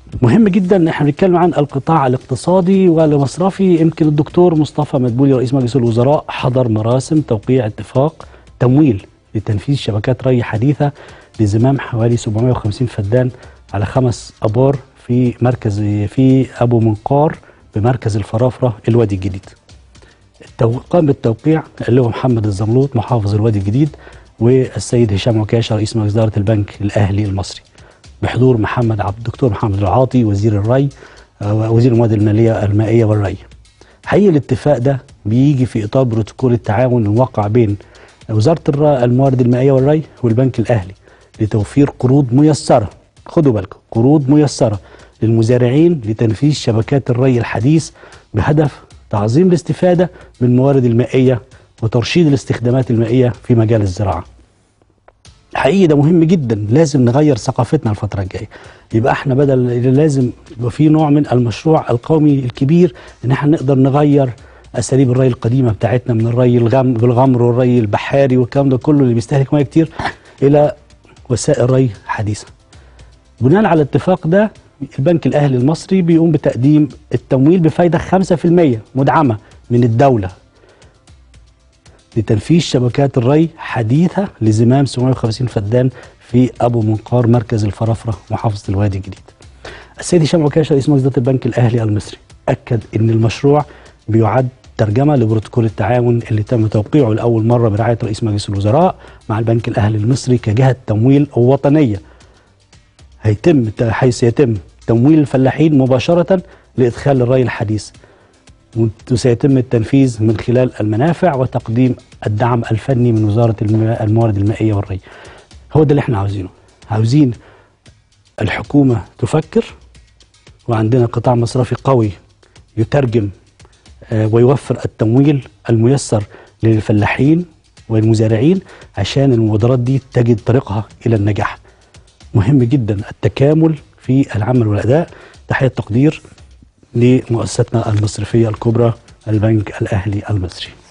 مهم جدا ان احنا بنتكلم عن القطاع الاقتصادي والمصرفي يمكن الدكتور مصطفى مدبولي رئيس مجلس الوزراء حضر مراسم توقيع اتفاق تمويل لتنفيذ شبكات ري حديثه لزمام حوالي 750 فدان على خمس ابار في مركز في ابو منقار بمركز الفرافره الوادي الجديد. التو- قام بالتوقيع اللي هو محمد الزملوط محافظ الوادي الجديد والسيد هشام عكاشه رئيس مجلس اداره البنك الاهلي المصري. بحضور محمد عبد الدكتور محمد العاطي وزير الري آه، وزير المواد الماليه المائيه والري. حقيقي الاتفاق ده بيجي في اطار بروتوكول التعاون الموقع بين وزاره الر- الموارد المائيه والري والبنك الاهلي لتوفير قروض ميسره خدوا بالكم قروض ميسره للمزارعين لتنفيذ شبكات الري الحديث بهدف تعظيم الاستفاده من الموارد المائيه وترشيد الاستخدامات المائيه في مجال الزراعه. حقيقي ده مهم جدا لازم نغير ثقافتنا الفترة الجاية يبقى احنا بدل لازم يبقى في نوع من المشروع القومي الكبير ان احنا نقدر نغير اساليب الري القديمة بتاعتنا من الري الغم بالغمر والري البحاري والكلام ده كله اللي بيستهلك ميه كتير الى وسائل ري حديثة بناء على الاتفاق ده البنك الاهلي المصري بيقوم بتقديم التمويل بفايدة 5% مدعمة من الدولة لتنفيذ شبكات الري حديثة لزمام 750 فدان في أبو منقار مركز الفرافرة محافظة الوادي الجديد السيد هشام عكاشة رئيس مجلس إدارة البنك الأهلي المصري أكد أن المشروع بيعد ترجمة لبروتوكول التعاون اللي تم توقيعه لأول مرة برعاية رئيس مجلس الوزراء مع البنك الأهلي المصري كجهة تمويل وطنية هيتم حيث يتم تمويل الفلاحين مباشرة لإدخال الري الحديث وسيتم التنفيذ من خلال المنافع وتقديم الدعم الفني من وزارة الم- الموارد المائية والري هو ده اللي احنا عاوزينه عاوزين الحكومة تفكر وعندنا قطاع مصرفي قوي يترجم آه، ويوفر التمويل الميسر للفلاحين والمزارعين عشان المبادرات دي تجد طريقها إلى النجاح مهم جدا التكامل في العمل والأداء تحية تقدير لمؤسستنا المصرفية الكبرى البنك الأهلي المصري